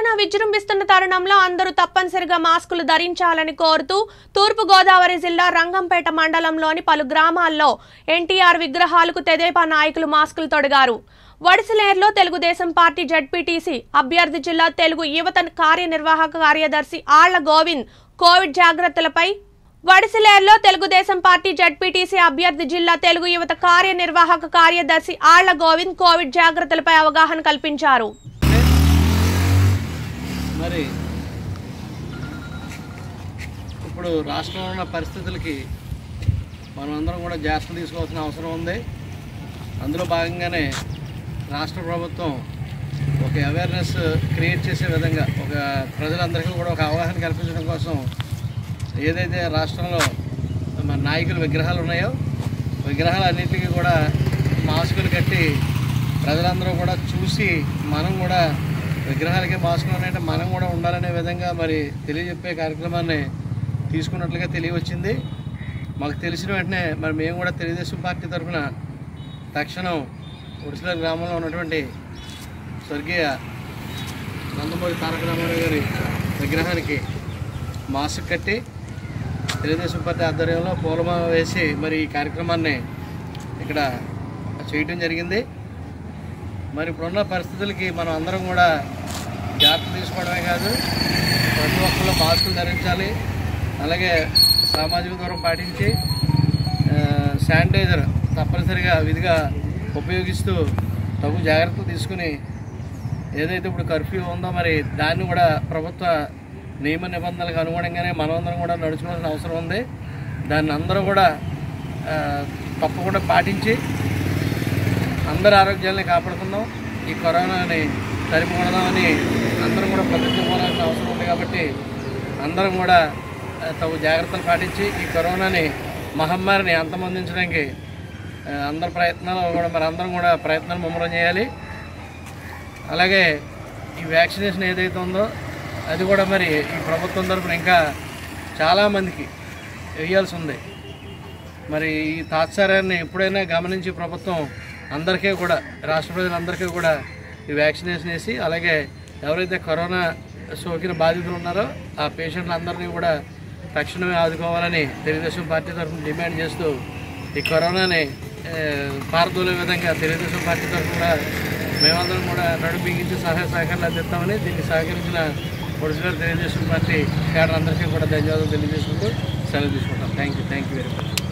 corona విజృంభిస్తున్న తరుణంలో అందరూ తప్పనిసరిగా మాస్కులు ధరించాలని కోరుతూ తూర్పు గోదావరి జిల్లా రంగంపేట మండలంలోని పలు గ్రామాల్లో ఎన్టీఆర్ విగ్రహాలకు తెదేపా నాయకులు మాస్కులు తొడిగారు వడిసిలేరులో తెలుగుదేశం పార్టీ జడ్పీటీసీ అభ్యర్థి జిల్లా తెలుగు యువత కార్యనిర్వాహక కార్యదర్శి ఆళ్ల గోవింద్ కోవిడ్ జాగ్రత్తలపై వడిసిలేరులో తెలుగుదేశం పార్టీ జడ్పీటీసీ అభ్యర్థి జిల్లా తెలుగు యువత కార్యనిర్వాహక కార్యదర్శి ఆళ్ల గోవింద్ కోవిడ్ జాగ్రత్తలపై అవగాహన కల్పించారు మరి ఇప్పుడు రాష్ట్రంలో ఉన్న పరిస్థితులకి మనం అందరం కూడా జాగ్రత్త తీసుకోవాల్సిన అవసరం ఉంది అందులో భాగంగానే రాష్ట్ర ప్రభుత్వం ఒక అవేర్నెస్ క్రియేట్ చేసే విధంగా ఒక ప్రజలందరికీ కూడా ఒక అవగాహన కల్పించడం కోసం ఏదైతే రాష్ట్రంలో మన నాయకుల విగ్రహాలు ఉన్నాయో విగ్రహాలన్నింటికి కూడా మాస్కులు కట్టి ప్రజలందరూ కూడా చూసి మనం కూడా విగ్రహాలకి మాస్కులు ఉన్నాయంటే మనం కూడా ఉండాలనే విధంగా మరి తెలియజెప్పే కార్యక్రమాన్ని తీసుకున్నట్లుగా తెలియవచ్చింది మాకు తెలిసిన వెంటనే మరి మేము కూడా తెలుగుదేశం పార్టీ తరఫున తక్షణం ఉడిసిల గ్రామంలో ఉన్నటువంటి స్వర్గీయ నందమూరి తారక రామారావు గారి విగ్రహానికి మాస్క్ కట్టి తెలుగుదేశం పార్టీ ఆధ్వర్యంలో పూలమాల వేసి మరి ఈ కార్యక్రమాన్ని ఇక్కడ చేయటం జరిగింది మరి ఇప్పుడున్న పరిస్థితులకి మనం అందరం కూడా జాగ్రత్త తీసుకోవడమే కాదు ప్రతి ఒక్కళ్ళు మాస్కులు ధరించాలి అలాగే సామాజిక దూరం పాటించి ఆ, శానిటైజర్ తప్పనిసరిగా విధిగా ఉపయోగిస్తూ తగు జాగ్రత్తలు తీసుకుని ఏదైతే ఇప్పుడు కర్ఫ్యూ ఉందో మరి దాన్ని కూడా ప్రభుత్వ నియమ నిబంధనలకు అనుగుణంగానే మనమందరం కూడా నడుచుకోవాల్సిన అవసరం ఉంది దాన్ని అందరూ కూడా ఆ, తప్పకుండా పాటించి అందరి ఆరోగ్యాన్ని కాపాడుకుందాం ఈ కరోనాని సరిపడదామని అందరం కూడా ప్రతిజ్ఞ పోవాల్సిన అవసరం ఉంది కాబట్టి అందరం కూడా ఆ, తగు జాగ్రత్తలు పాటించి ఈ కరోనాని మహమ్మారిని అంతమొందించడానికి ఆ, అందరి ప్రయత్నాలు కూడా మరి అందరం కూడా ప్రయత్నాలు ముమ్మరం చేయాలి అలాగే ఈ వ్యాక్సినేషన్ ఏదైతే ఉందో అది కూడా మరి ఈ ప్రభుత్వం తరఫున ఇంకా చాలామందికి వేయాల్సి ఉంది మరి ఈ తాత్సారాన్ని ఎప్పుడైనా గమనించి ప్రభుత్వం అందరికీ కూడా రాష్ట్ర ప్రజలందరికీ కూడా ఈ వ్యాక్సినేషన్ వేసి అలాగే ఎవరైతే కరోనా సోకిన బాధితులు ఉన్నారో ఆ పేషెంట్లందరినీ కూడా తక్షణమే ఆదుకోవాలని తెలుగుదేశం పార్టీ తరఫున డిమాండ్ చేస్తూ ఈ కరోనాని ఆ, పారదోలే విధంగా తెలుగుదేశం పార్టీ తరఫున మేమందరం కూడా నడిపించి సహాయ సహకారాలు అందిస్తామని దీనికి సహకరించిన ఒరిజినల్ తెలుగుదేశం పార్టీ కేడర్ అందరికీ కూడా ధన్యవాదాలు తెలియజేసుకుంటూ సెలవు తీసుకుంటాం thank you thank you very much